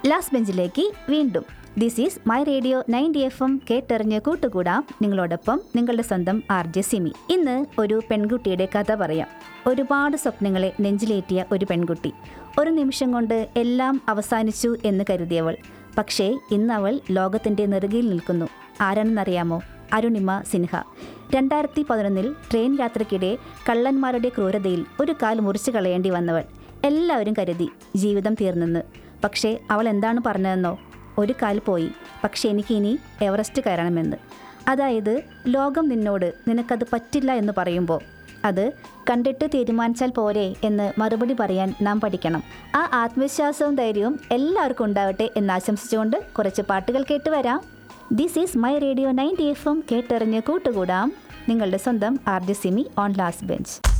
last ബെഞ്ചിലേക്ക് വീണ്ടും this is my radio ninety F M കേട്ടെറിഞ്ഞ് കൂട്ടുകൂടാം നിങ്ങളോടൊപ്പം നിങ്ങളുടെ സ്വന്തം ആർ ജെ സിമി ഇന്ന് ഒരു പെൺകുട്ടിയുടെ കഥ പറയാം ഒരുപാട് സ്വപ്നങ്ങളെ നെഞ്ചിലേറ്റിയ ഒരു പെൺകുട്ടി ഒരു നിമിഷം കൊണ്ട് എല്ലാം അവസാനിച്ചു എന്ന് കരുതിയവൾ പക്ഷേ ഇന്ന് അവൾ ലോകത്തിൻ്റെ നെറുകയിൽ നിൽക്കുന്നു ആരാണെന്നറിയാമോ അരുണിമ സിൻഹ രണ്ടായിരത്തി പതിനൊന്നിൽ ട്രെയിൻ യാത്രയ്ക്കിടെ കള്ളന്മാരുടെ ക്രൂരതയിൽ ഒരു കാൽ മുറിച്ചു കളയേണ്ടി വന്നവൾ എല്ലാവരും കരുതി ജീവിതം തീർന്നെന്ന് പക്ഷേ അവൾ എന്താണ് പറഞ്ഞതെന്നോ ഒരു കാൽ പോയി പക്ഷെ എനിക്ക് ഇനി എവറസ്റ്റ് കയറണമെന്ന് അതായത് ലോകം നിന്നോട് നിനക്കത് പറ്റില്ല എന്ന് പറയുമ്പോൾ അത് കണ്ടിട്ട് തീരുമാനിച്ചാൽ പോരെ എന്ന് മറുപടി പറയാൻ നാം പഠിക്കണം ആ ആത്മവിശ്വാസവും ധൈര്യവും എല്ലാവർക്കും ഉണ്ടാവട്ടെ എന്ന് ആശംസിച്ചുകൊണ്ട് കുറച്ച് പാട്ടുകൾ കേട്ട് വരാം this is my radio ninety F M കേട്ടെറിഞ്ഞ് കൂട്ടുകൂടാം നിങ്ങളുടെ സ്വന്തം R J Simi on last bench